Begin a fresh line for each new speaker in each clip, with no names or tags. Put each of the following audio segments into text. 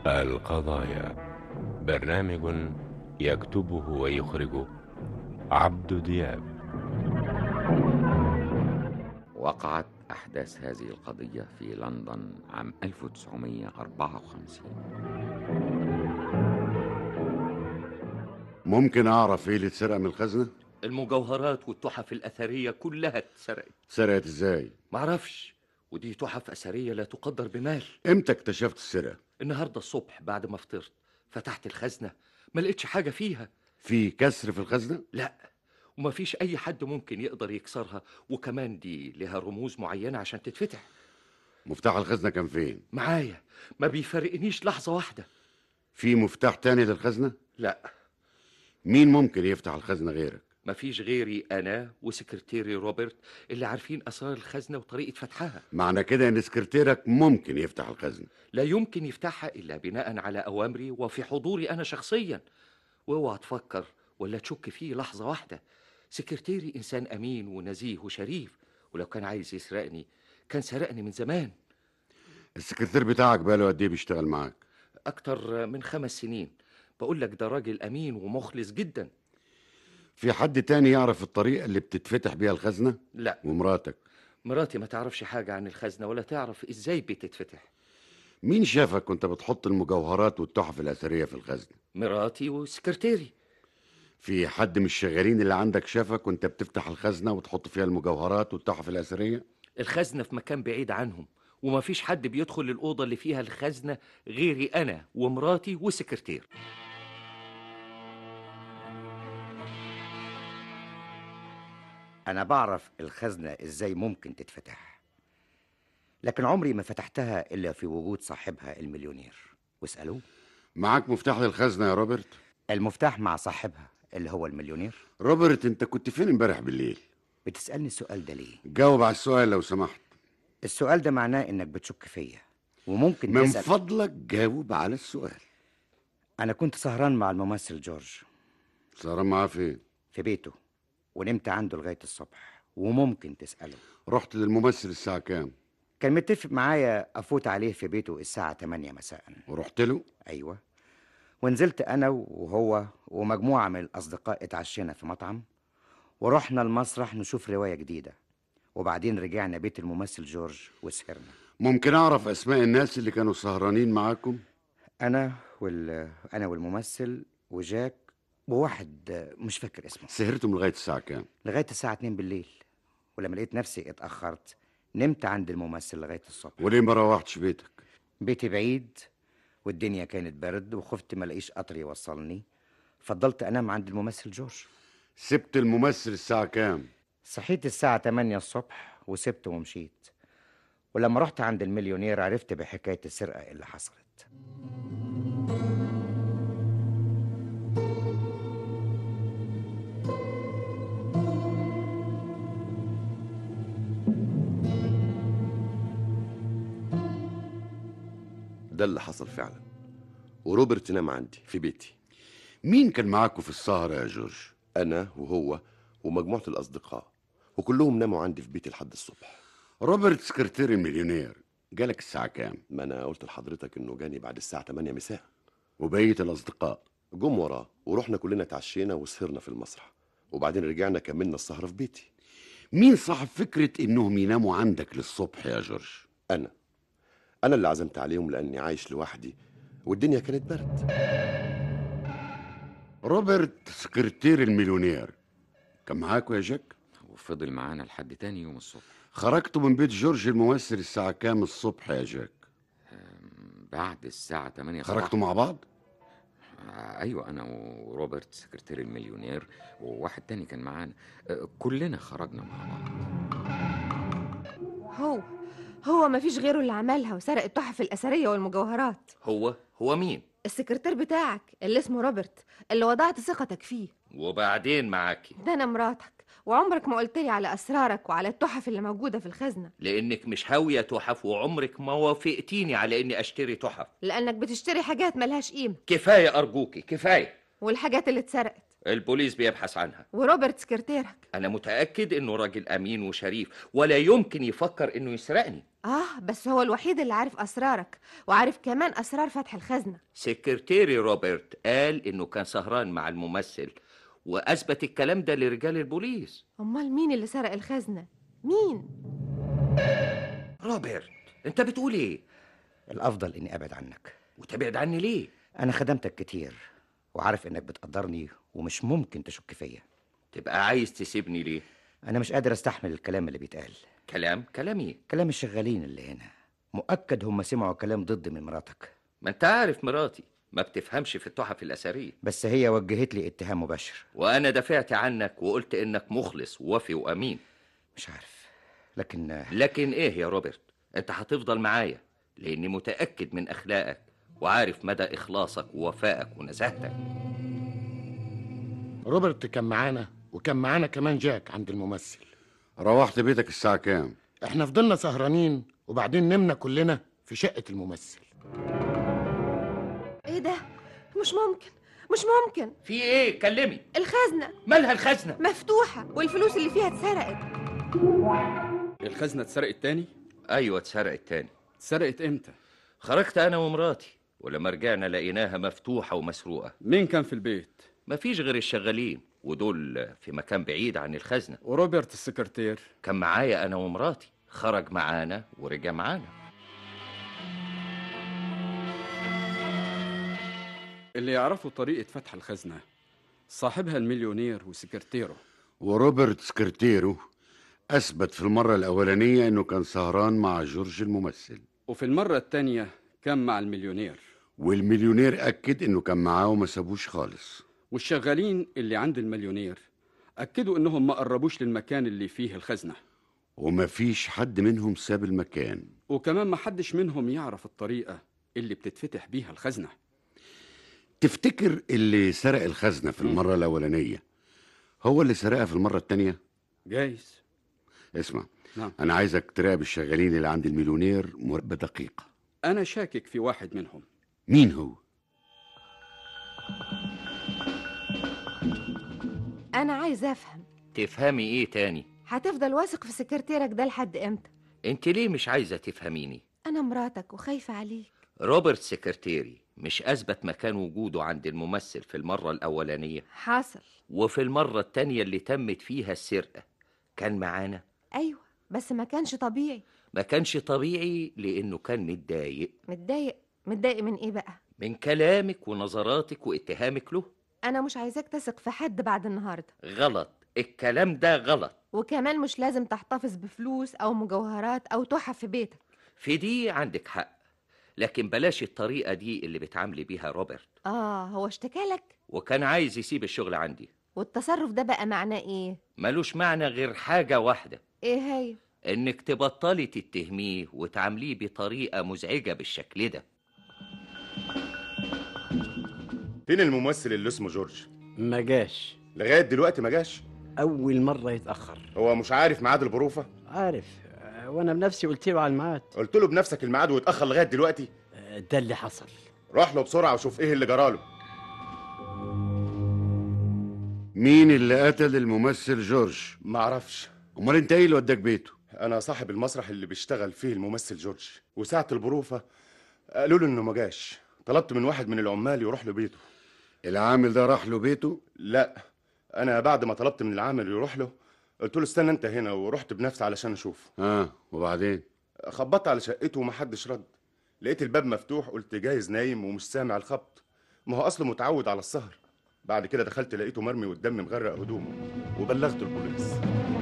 القضايا برنامج يكتبه ويخرجه عبد دياب
وقعت أحداث هذه القضية في لندن عام 1954
ممكن اعرف ايه اللي اتسرق من الخزنه
المجوهرات والتحف الأثرية كلها اتسرقت
سرقت ازاي
معرفش ودي تحف أثرية لا تقدر بمال
امتى اكتشفت السرقه
النهاردة الصبح بعد ما فطرت فتحت الخزنة ما لقيتش حاجة فيها
في كسر في الخزنه
لا وما فيش أي حد ممكن يقدر يكسرها وكمان دي لها رموز معينة عشان تتفتح
مفتاح الخزنه كان فين
معايا ما بيفرقنيش لحظة واحدة
في مفتاح تاني للخزنه
لا
مين ممكن يفتح الخزنه غيرك
ما فيش غيري أنا وسكرتيري روبرت اللي عارفين أسرار الخزنة وطريقة فتحها
معنى كده ان سكرتيرك ممكن يفتح الخزنه
لا يمكن يفتحها إلا بناء على أوامري وفي حضوري أنا شخصيا واوعى تفكر ولا تشك فيه لحظة واحدة سكرتيري إنسان أمين ونزيه وشريف ولو كان عايز يسرقني كان سرقني من زمان
السكرتير بتاعك بقاله قد ايه بيشتغل معاك
أكتر من خمس سنين بقول لك ده راجل أمين ومخلص جدا
في حد تاني يعرف الطريقه اللي بتتفتح بيها الخزنه
لا
ومراتك
مراتي ما تعرفش حاجة عن الخزنة ولا تعرف إزاي بتتفتح
مين شافك وانت بتحط المجوهرات والتحف الاثريه في الخزنه
مراتي وسكرتيري
في حد من الشغالين اللي عندك شافك وانت بتفتح الخزنه وتحط فيها المجوهرات والتحف الاثريه
الخزنة في مكان بعيد عنهم وما فيش حد بيدخل الأوضة اللي فيها الخزنة غيري أنا ومراتي وسكرتير
أنا بعرف الخزنة إزاي ممكن تتفتح لكن عمري ما فتحتها إلا في وجود صاحبها المليونير واسألوه
معاك مفتاح للخزنه يا روبرت
المفتاح مع صاحبها اللي هو المليونير
روبرت انت كنت فين امبارح بالليل
بتسألني السؤال ده ليه؟
جاوب على السؤال لو سمحت
السؤال ده معناه إنك بتشك فيا وممكن
من
تسأل
فضلك جاوب على السؤال
أنا كنت سهران مع الممثل جورج
سهران معاه فين
في بيته ونمت عنده لغاية الصبح وممكن تسأله
رحت للممثل الساعه كام
كان متفق معايا أفوت عليه في بيته الساعة 8 مساء
ورحت له
أيوة ونزلت أنا وهو ومجموعة من الأصدقاء اتعشينا في مطعم ورحنا المسرح نشوف رواية جديدة وبعدين رجعنا بيت الممثل جورج وسهرنا
ممكن اعرف اسماء الناس اللي كانوا سهرانين معاكم
أنا وال... أنا والممثل وجاك وواحد مش فاكر اسمه
سهرتم لغايه الساعه كام
لغاية الساعة 2 بالليل ولما لقيت نفسي اتأخرت نمت عند الممثل لغاية الصبح
وليه ما روحتش بيتك
بيتي بعيد والدنيا كانت برد وخفت ما الاقيش قطر يوصلني فضلت انام عند الممثل جورج
سبت الممثل الساعه كام
صحيت الساعة 8 الصبح وسبت ومشيت ولما رحت عند المليونير عرفت بحكاية السرقة اللي حصلت
ده اللي حصل فعلا وروبرت نام عندي في بيتي
مين كان معاكم في السهره يا جورج
انا وهو ومجموعه الاصدقاء وكلهم ناموا عندي في بيتي لحد الصبح
روبرت سكرتير المليونير جالك الساعه كام
ما انا قلت لحضرتك انه جاني بعد الساعه 8 مساء
وبقيه الاصدقاء
جم وراه ورحنا كلنا اتعشينا وسهرنا في المسرح وبعدين رجعنا كملنا السهره في بيتي
مين صاحب فكره انهم يناموا عندك للصبح يا جورج
انا انا اللي عزمت عليهم لاني عايش لوحدي والدنيا كانت برد
روبرت سكرتير المليونير كان معاكوا يا جاك
وفضل معانا لحد تاني يوم الصبح
خرجتوا من بيت جورج الممثل الساعه كام الصبح يا جاك
بعد الساعة 8
خرجتوا مع بعض
آه، أيوة أنا وروبرت سكرتير المليونير وواحد تاني كان معانا آه، كلنا خرجنا مع بعض
هو هو ما فيش غيره اللي عملها وسرق التحف الأثرية والمجوهرات
هو هو مين
السكرتير بتاعك اللي اسمه روبرت اللي وضعت ثقتك فيه
وبعدين معاكي
ده أنا مراتك وعمرك ما قلت لي على أسرارك وعلى التحف اللي موجودة في الخزنة
لانك مش هاويه تحف وعمرك ما وافقتيني على اني اشتري تحف
لأنك بتشتري حاجات ملهاش قيمة
كفايه ارجوكي كفايه
والحاجات اللي اتسرقت
البوليس بيبحث عنها
وروبرت سكرتيرك
انا متاكد انه راجل امين وشريف ولا يمكن يفكر انه يسرقني
اه بس هو الوحيد اللي عارف اسرارك وعارف كمان اسرار فتح الخزنه
سكرتيري روبرت قال انه كان سهران مع الممثل واثبت الكلام ده لرجال البوليس
امال مين اللي سرق الخزنه مين
روبرت انت بتقول ايه
الافضل اني ابعد عنك
وتبعد عني ليه
انا خدمتك كتير وعارف انك بتقدرني ومش ممكن تشك فيا
تبقى عايز تسيبني ليه
انا مش قادر استحمل الكلام اللي بيتقال
كلام كلام ايه
كلام الشغالين اللي هنا مؤكد هم سمعوا كلام ضد من مراتك
ما انت عارف مراتي ما بتفهمش في التحف الاثريه
بس هي وجهت لي اتهام مباشر
وانا دافعت عنك وقلت انك مخلص ووفي وامين
مش عارف لكن
لكن ايه يا روبرت انت هتفضل معايا لاني متاكد من اخلاقك وعارف مدى اخلاصك ووفائك ونزاهتك
روبرت كان معانا وكان معانا كمان جاك عند الممثل
روحت بيتك الساعة كام؟
احنا فضلنا سهرانين وبعدين نمنا كلنا في شقة الممثل
ايه ده مش ممكن مش ممكن
في ايه كلمي
الخزنه
مالها الخزنه
مفتوحه والفلوس اللي فيها اتسرقت
الخزنة اتسرقت تاني؟
ايوه اتسرقت تاني
اتسرقت امتى؟
خرجت انا ومراتي ولما رجعنا لقيناها مفتوحه ومسروقه
مين كان في البيت؟
مفيش غير الشغالين ودول في مكان بعيد عن الخزنه
وروبرت السكرتير
كان معايا انا ومراتي خرج معانا ورجع معانا
اللي يعرفوا طريقة فتح الخزنة صاحبها المليونير وسكرتيره
وروبرت سكرتيرو أثبت في المرة الأولانية إنه كان سهران مع جورج الممثل
وفي المرة التانية كان مع المليونير
والمليونير أكد إنه كان معاه وما سابوش خالص
والشغالين اللي عند المليونير أكدوا إنهم ما قربوش للمكان اللي فيه الخزنة
ومفيش حد منهم ساب المكان
وكمان ما حدش منهم يعرف الطريقة اللي بتتفتح بيها الخزنة
تفتكر اللي سرق الخزنة في المرة الأولانية هو اللي سرقها في المرة التانية؟
جايز
اسمع
نعم
أنا عايزك تراقب الشغالين اللي عند المليونير مراقبة دقيقة
أنا شاكك في واحد منهم
مين هو؟
انا عايزه افهم
تفهمي ايه تاني
هتفضل واثق في سكرتيرك ده لحد امتى
انت ليه مش عايزه تفهميني
انا مراتك وخايفه عليك
روبرت سكرتيري مش اثبت مكان وجوده عند الممثل في المره الاولانيه
حصل
وفي المره التانيه اللي تمت فيها السرقه كان معانا
ايوه بس ما كانش طبيعي
ما كانش طبيعي لانه كان متضايق
متضايق متضايق من ايه بقى
من كلامك ونظراتك واتهامك له
انا مش عايزاك تثق في حد بعد النهارده
غلط الكلام ده غلط
وكمان مش لازم تحتفظ بفلوس او مجوهرات او تحف في بيتك
في دي عندك حق لكن بلاش الطريقه دي اللي بتعاملي بيها روبرت
اه هو اشتكالك
وكان عايز يسيب الشغل عندي
والتصرف ده بقى معناه ايه
ملوش معنى غير حاجه واحده
ايه هي
انك تبطلي تتهميه وتعامليه بطريقه مزعجه بالشكل ده
فين الممثل اللي اسمه جورج
ما جاش
لغايه دلوقتي ما جاش
اول مره يتاخر
هو مش عارف ميعاد البروفه
عارف آه، وانا بنفسي قلت له على الميعاد
قلت له بنفسك الميعاد واتاخر لغايه دلوقتي
آه، ده اللي حصل
روح له بسرعه وشوف ايه اللي جراله
مين اللي قتل الممثل جورج؟
معرفش
أمال أنت إيه اللي وداك بيته؟
انا صاحب المسرح اللي بيشتغل فيه الممثل جورج وساعه البروفه قالوا له انه ما جاش طلبت من واحد من العمال يروح له بيته
العامل ده راح له بيته؟
لا انا بعد ما طلبت من العامل يروح له قلت له استنى انت هنا ورحت بنفسي علشان اشوف
اه وبعدين
خبطت على شقته ومحدش رد لقيت الباب مفتوح قلت جايز نايم ومش سامع الخبط ما هو اصله متعود على السهر بعد كده دخلت لقيته مرمي والدم مغرق هدومه وبلغت البوليس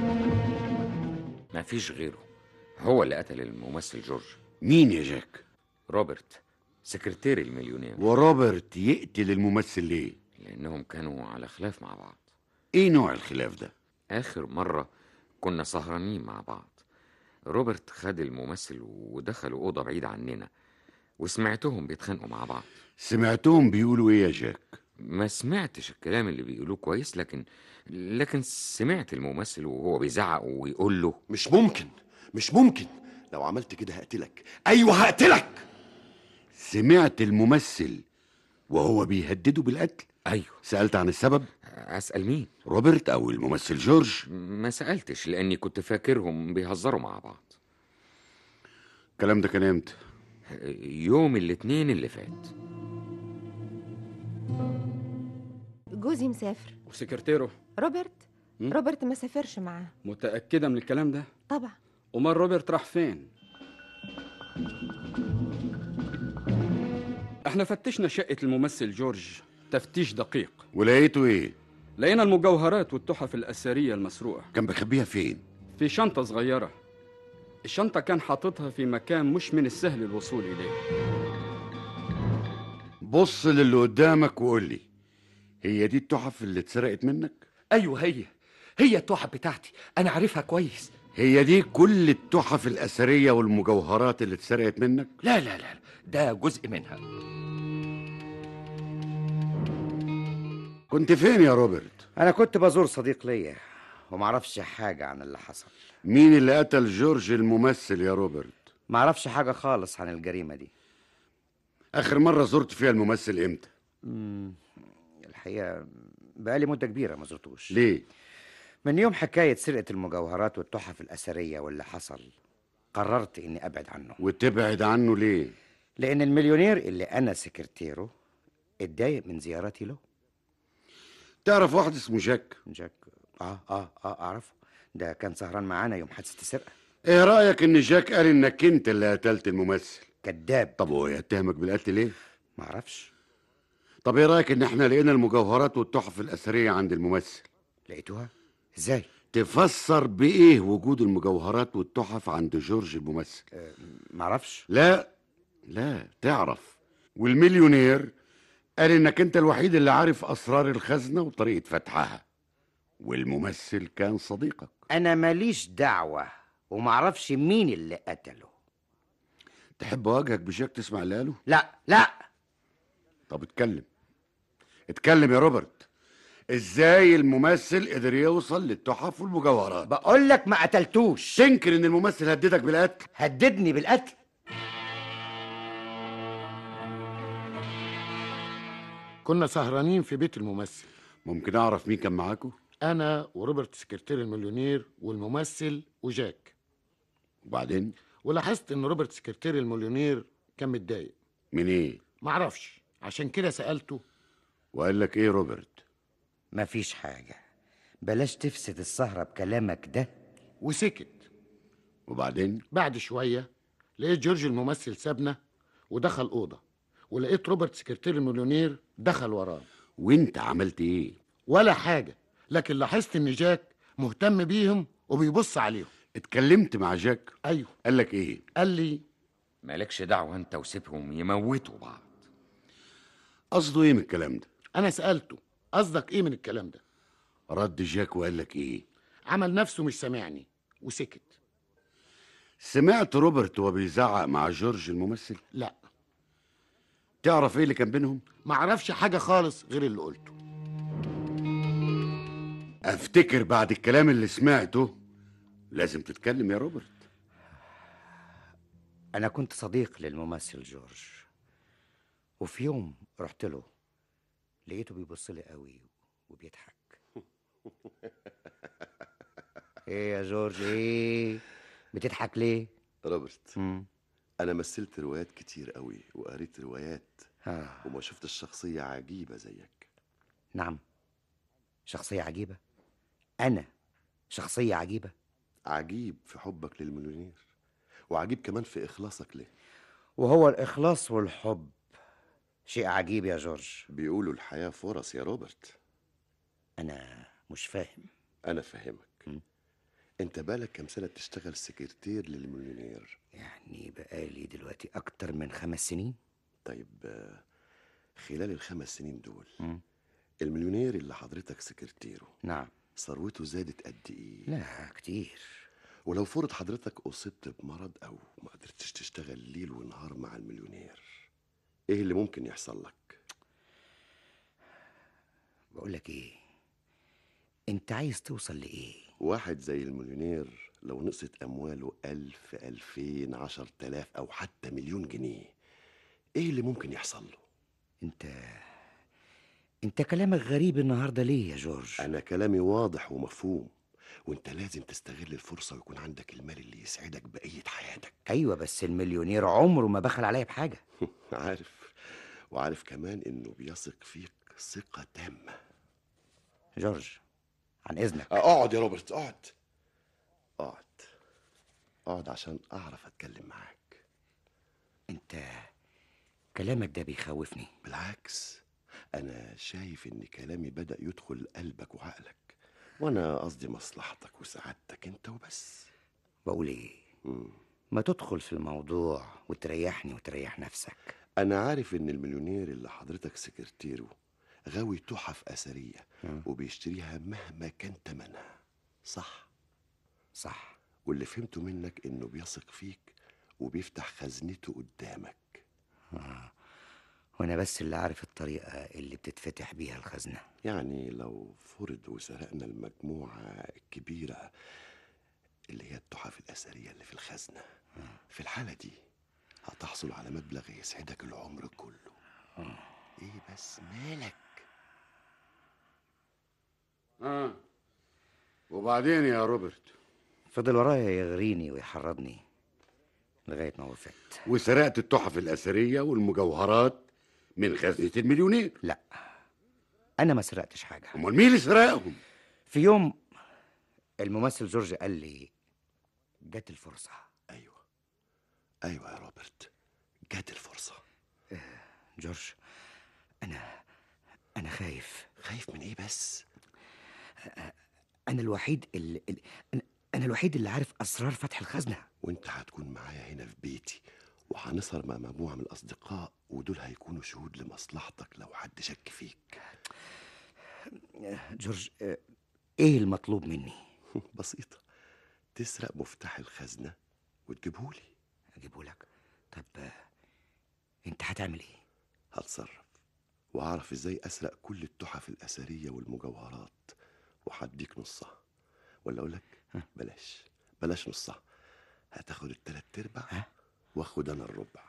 ما فيش غيره هو اللي قتل الممثل جورج
مين يا جاك؟
روبرت سكرتير المليونير
وروبرت يقتل الممثل ليه؟
لأنهم كانوا على خلاف مع بعض
إيه نوع الخلاف ده؟
آخر مرة كنا سهرانين مع بعض روبرت خد الممثل ودخلوا أوضة بعيدة عننا وسمعتهم بيتخانقوا مع بعض
سمعتهم بيقولوا إيه يا جاك؟
ما سمعتش الكلام اللي بيقولوه كويس لكن لكن سمعت الممثل وهو بيزعق ويقول له
مش ممكن مش ممكن لو عملت كده هقتلك ايوه هقتلك
سمعت الممثل وهو بيهدده بالقتل
ايوه
سالت عن السبب
اسال مين
روبرت او الممثل جورج
ما سالتش لاني كنت فاكرهم بيهزروا مع بعض
الكلام ده كان امتى
يوم الاثنين اللي فات
جوزي مسافر
وسكرتيره
روبرت
م?
روبرت ما سافرش معاه
متأكدة من الكلام ده
طبعا
أمال روبرت راح فين احنا فتشنا شقة الممثل جورج تفتيش دقيق
ولقيته ايه
لقينا المجوهرات والتحف الأثرية المسروقة
كان بيخبيها فين
في شنطة صغيرة الشنطة كان حاططها في مكان مش من السهل الوصول إليه
بص للي قدامك وقول لي هي دي التحف اللي اتسرقت منك
ايوه هي هي التحف بتاعتي انا عارفها كويس
هي دي كل التحف الاثريه والمجوهرات اللي اتسرقت منك
لا لا لا ده جزء منها
كنت فين يا روبرت
انا كنت بزور صديق ليا ومعرفش حاجه عن اللي حصل
مين اللي قتل جورج الممثل يا روبرت
معرفش حاجه خالص عن الجريمه دي
اخر مره زرت فيها الممثل امتى
مم، الحقيقه بقالي مده كبيره ما زرتوش
ليه
من يوم حكايه سرقه المجوهرات والتحف الاثريه واللي حصل قررت اني ابعد عنه
وتبعد عنه ليه
لان المليونير اللي انا سكرتيره اتضايق من زيارتي له
تعرف واحد اسمه جاك
جاك اه اه اه اعرفه ده كان سهران معانا يوم حادثه السرقه
ايه رايك ان جاك قال انك انت اللي قتلت الممثل
كذاب
طب هو يتهمك بالقتل ليه
معرفش
طب ايه رايك ان احنا لقينا المجوهرات والتحف الاثريه عند الممثل
لقيتوها ازاي
تفسر بايه وجود المجوهرات والتحف عند جورج الممثل
آه معرفش
لا لا تعرف والمليونير قال انك انت الوحيد اللي عارف اسرار الخزنه وطريقه فتحها والممثل كان صديقك
انا ماليش دعوه ومعرفش مين اللي قتله
تحب اواجهك بشك تسمع اللي قاله
لا لا
طب اتكلم اتكلم يا روبرت ازاي الممثل قدر يوصل للتحف والمجوهرات
بقول لك ما قتلتوش
تنكر ان الممثل هددك بالقتل
هددني بالقتل
كنا سهرانين في بيت الممثل
ممكن اعرف مين كان معاكم
انا وروبرت سكرتير المليونير والممثل وجاك
وبعدين
ولاحظت ان روبرت سكرتير المليونير كان متضايق
من ايه
معرفش عشان كده سالته
وقال لك ايه روبرت
مفيش حاجه بلاش تفسد السهره بكلامك ده
وسكت
وبعدين
بعد شويه لقيت جورج الممثل سابنا ودخل اوضه ولقيت روبرت سكرتير المليونير دخل وراه
وانت عملت ايه
ولا حاجه لكن لاحظت ان جاك مهتم بيهم وبيبص عليهم
اتكلمت مع جاك
ايوه
قال لك ايه
قال لي
مالكش دعوه انت وسيبهم يموتوا بعض
قصده ايه من الكلام ده
انا سالته قصدك ايه من الكلام ده
رد جاك وقال لك ايه
عمل نفسه مش سامعني وسكت
سمعت روبرت وهو بيزعق مع جورج الممثل
لا
تعرف ايه اللي كان بينهم
معرفش حاجه خالص غير اللي قلته
افتكر بعد الكلام اللي سمعته لازم تتكلم يا روبرت
انا كنت صديق للممثل جورج وفي يوم رحت له لقيته بيبص لي قوي وبيضحك ايه يا جورج ايه بتضحك ليه
روبرت
مم.
انا مثلت روايات كتير قوي وقريت روايات
آه.
وما شفتش شخصية عجيبة زيك
نعم شخصية عجيبة أنا شخصية عجيبة
عجيب في حبك للمليونير وعجيب كمان في إخلاصك له
وهو الإخلاص والحب شيء عجيب يا جورج
بيقولوا الحياة فرص يا روبرت
أنا مش فاهم
أنا فاهمك أنت بالك كام سنة بتشتغل سكرتير للمليونير
يعني بقالي دلوقتي أكتر من خمس سنين
طيب آه، خلال الخمس سنين دول
مم.
المليونير اللي حضرتك سكرتيره
نعم
ثروته زادت قد إيه
لا كتير
ولو فرض حضرتك أصبت بمرض أو ما قدرتش تشتغل ليل ونهار مع المليونير إيه اللي ممكن يحصل لك؟
بقول لك إيه أنت عايز توصل لإيه
واحد زي المليونير لو نقصت أمواله ألف ألفين عشر تلاف أو حتى مليون جنيه إيه اللي ممكن يحصل له؟
انت انت كلامك غريب النهارده ليه يا جورج
انا كلامي واضح ومفهوم وانت لازم تستغل الفرصه ويكون عندك المال اللي يسعدك بقيه حياتك
ايوه بس المليونير عمره ما بخل عليا بحاجه
عارف وعارف كمان انه بيثق فيك ثقه تامه
جورج عن اذنك
اقعد يا روبرت اقعد اقعد اقعد عشان اعرف اتكلم معاك
انت كلامك ده بيخوفني
بالعكس انا شايف ان كلامي بدا يدخل قلبك وعقلك وانا قصدي مصلحتك وسعادتك انت وبس
بقول ايه
مم.
ما تدخل في الموضوع وتريحني وتريح نفسك
انا عارف ان المليونير اللي حضرتك سكرتيره غاوي تحف اثريه
مم.
وبيشتريها مهما كان تمنها صح
صح
واللي فهمته منك انه بيثق فيك وبيفتح خزنته قدامك
آه. وانا بس اللي عارف الطريقه اللي بتتفتح بيها الخزنه
يعني لو فرض وسرقنا المجموعة الكبيرة اللي هي التحف الأثرية اللي في الخزنة في الحالة دي هتحصل على مبلغ يسعدك العمر كله ايه بس مالك
اه وبعدين يا روبرت
فضل ورايا يغريني ويحرضني لغايه ما وافقت
وسرقت التحف الأثرية والمجوهرات من خزنة المليونير
لا انا ما سرقتش حاجه
امال مين اللي سرقهم
في يوم الممثل جورج قال لي جت الفرصه
ايوه ايوه يا روبرت جات الفرصة
جورج انا انا خايف
خايف من ايه بس
انا الوحيد اللي اللي- انا انا الوحيد اللي عارف اسرار فتح الخزنه
وانت هتكون معايا هنا في بيتي وهنسهر مع مجموعة من الأصدقاء ودول هيكونوا شهود لمصلحتك لو حد شك فيك
جورج آه، ايه المطلوب مني
بسيطة تسرق مفتاح الخزنة وتجيبهولي
اجيبه لك طب آه، انت هتعمل ايه
هتصرف وأعرف إزاي أسرق كل التحف الأثرية والمجوهرات وهديك نصها ولا أقول لك بلاش بلاش نصها هتاخد التلات أرباع واخد أنا الربع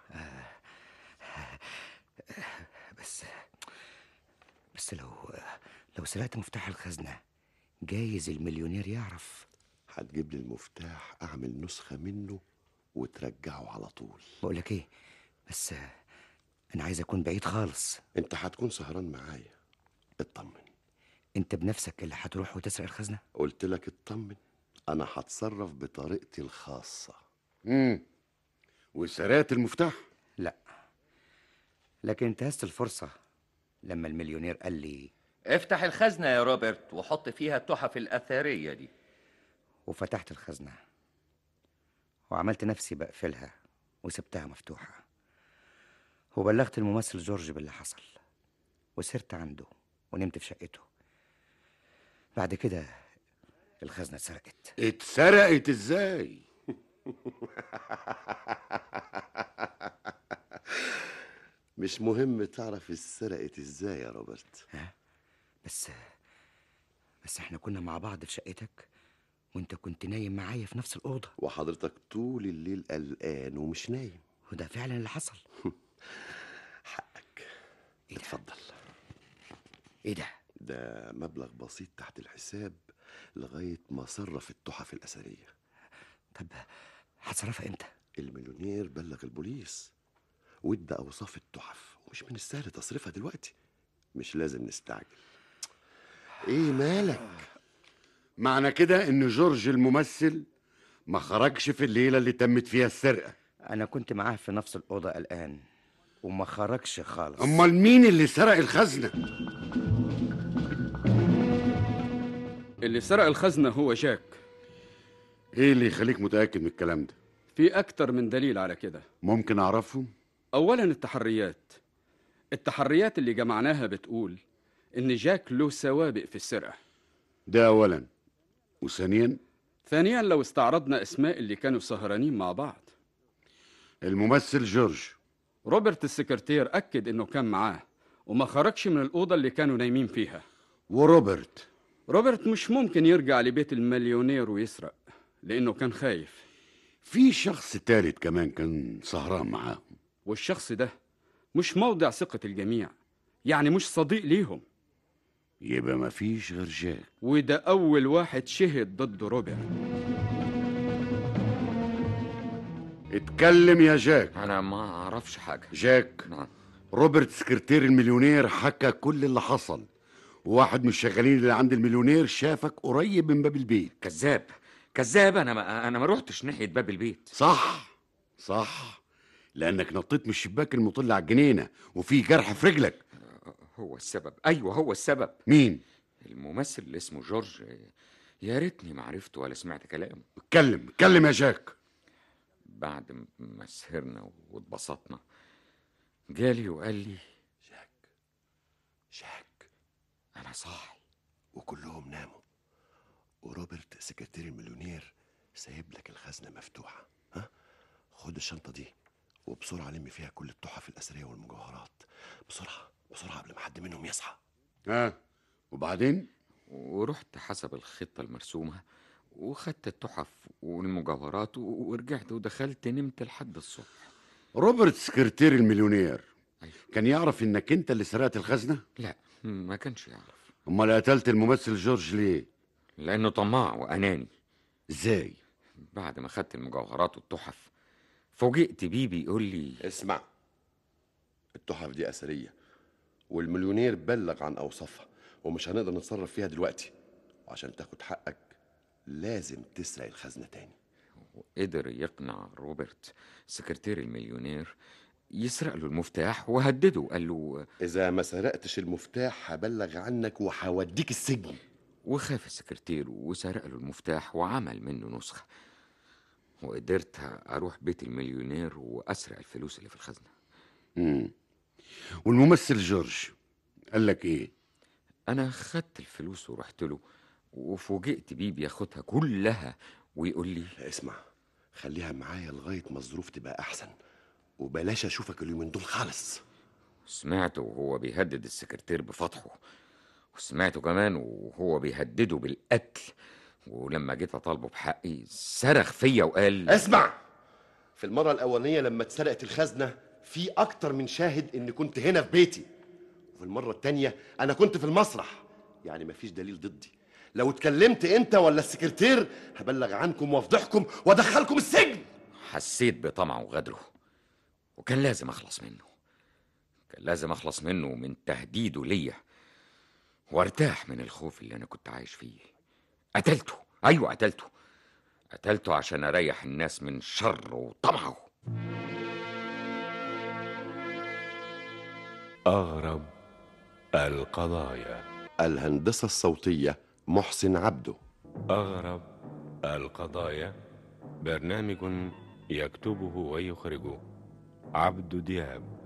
بس بس لو لو سرقت مفتاح الخزنه جايز المليونير يعرف
هتجيب لي المفتاح أعمل نسخة منه وترجعه على طول
بقول لك ايه بس آه، انا عايز اكون بعيد خالص
أنت هتكون سهران معايا اطمن
انت بنفسك اللي هتروح وتسرق الخزنه
قلت لك اطمن أنا هتصرف بطريقتي الخاصة
امم وسرقت المفتاح
لا لكن انتهزت الفرصه لما المليونير قال لي
افتح الخزنة يا روبرت وحط فيها التحف الأثرية دي
وفتحت الخزنة وعملت نفسي بقفلها وسبتها مفتوحة وبلغت الممثل جورج باللي حصل وسرت عنده ونمت في شقته بعد كده الخزنة اتسرقت
اتسرقت ازاي
مش مهم تعرف اتسرقت ازاي يا روبرت
بس بس احنا كنا مع بعض في شقتك وانت كنت نايم معايا في نفس الأوضة
وحضرتك طول الليل قلقان ومش نايم
وده فعلا اللي حصل
حقك اتفضل
ايه ده
ده مبلغ بسيط تحت الحساب لغاية ما صرف التحف الأثرية
طب هتصرفها امتى
المليونير بلغ البوليس وادى أوصاف التحف ومش من السهل تصريفها دلوقتي مش لازم نستعجل ايه مالك
معنى كده ان جورج الممثل ما خرجش في الليلة اللي تمت فيها السرقة
انا كنت معاه في نفس الأوضة قلقان وما خرجش خالص
امال مين اللي سرق الخزنة
اللي سرق الخزنة هو جاك
ايه اللي يخليك متأكد من الكلام ده
في أكتر من دليل على كده
ممكن اعرفهم
أولا التحريات التحريات اللي جمعناها بتقول إن جاك له سوابق في السرقة
ده اولا وثانيا
ثانيا لو استعرضنا أسماء اللي كانوا سهرانين مع بعض
الممثل جورج
روبرت السكرتير أكد إنه كان معاه وما خرجش من الأوضة اللي كانوا نايمين فيها
وروبرت
روبرت مش ممكن يرجع لبيت المليونير ويسرق لأنه كان خايف
في شخص تالت كمان كان سهران معاهم
والشخص ده مش موضع ثقة الجميع يعني مش صديق ليهم
يبقى مفيش غير جاك
وده أول واحد شهد ضد روبرت
اتكلم يا جاك
انا ما اعرفش حاجه
جاك
نعم
روبرت سكرتير المليونير حكى كل اللي حصل واحد من الشغالين اللي عند المليونير شافك قريب من باب البيت
كذاب كذاب انا ما انا ما روحتش ناحيه باب البيت
صح صح لانك نطيت من الشباك المطل على الجنينه وفي جرح في رجلك
هو السبب ايوه هو السبب
مين
الممثل اللي اسمه جورج يا ريتني ما عرفته ولا سمعت كلامه
اتكلم اتكلم يا جاك
بعد ما سهرنا واتبسطنا جالي وقال لي
جاك
انا صاحي
وكلهم ناموا وروبرت سكرتير المليونير سايب لك الخزنة مفتوحة ها خد الشنطة دي وبسرعة لم فيها كل التحف الأثرية والمجوهرات بسرعة بسرعة قبل ما حد منهم يصحى
ها وبعدين
ورحت حسب الخطة المرسومة وخدت التحف والمجوهرات و- ورجعت ودخلت نمت لحد الصبح
روبرت سكرتير المليونير كان يعرف انك انت اللي سرقت الخزنه
لا ما كانش يعرف
امال قتلت الممثل جورج ليه
لأنه طماع وأناني
ازاي
بعد ما خدت المجوهرات والتحف فوجئت بيه بيقول لي
اسمع التحف دي أثرية والمليونير بلغ عن أوصافها ومش هنقدر نتصرف فيها دلوقتي وعشان تاخد حقك لازم تسرق الخزنة تاني
قدر يقنع روبرت سكرتير المليونير يسرق له المفتاح وهدده قال له
إذا ما سرقتش المفتاح هبلغ عنك وهوديك السجن
وخاف السكرتير وسرق له المفتاح وعمل منه نسخة وقدرت أروح بيت المليونير وأسرق الفلوس اللي في الخزنة
مم. والممثل جورج قال لك ايه
أنا خدت الفلوس ورحت له وفوجئت بيه بياخدها كلها ويقول لي
اسمع خليها معايا لغاية ما الظروف تبقى أحسن وبلاش أشوفك اليومين دول خالص
سمعته وهو بيهدد السكرتير بفتحه وسمعته كمان وهو بيهدده بالقتل ولما جيت اطالبه بحقي صرخ فيا وقال
اسمع في المرة الأولانية لما اتسرقت الخزنة في أكتر من شاهد إني كنت هنا في بيتي وفي المرة التانية أنا كنت في المسرح يعني مفيش دليل ضدي لو اتكلمت أنت ولا السكرتير هبلغ عنكم وافضحكم وادخلكم السجن
حسيت بطمعه وغدره وكان لازم اخلص منه كان لازم اخلص منه ومن تهديده ليا وارتاح من الخوف اللي انا كنت عايش فيه قتلته ايوه قتلته قتلته عشان اريح الناس من شره وطمعه
أغرب القضايا
الهندسة الصوتية محسن عبده
أغرب القضايا برنامج يكتبه ويخرجه عبد دياب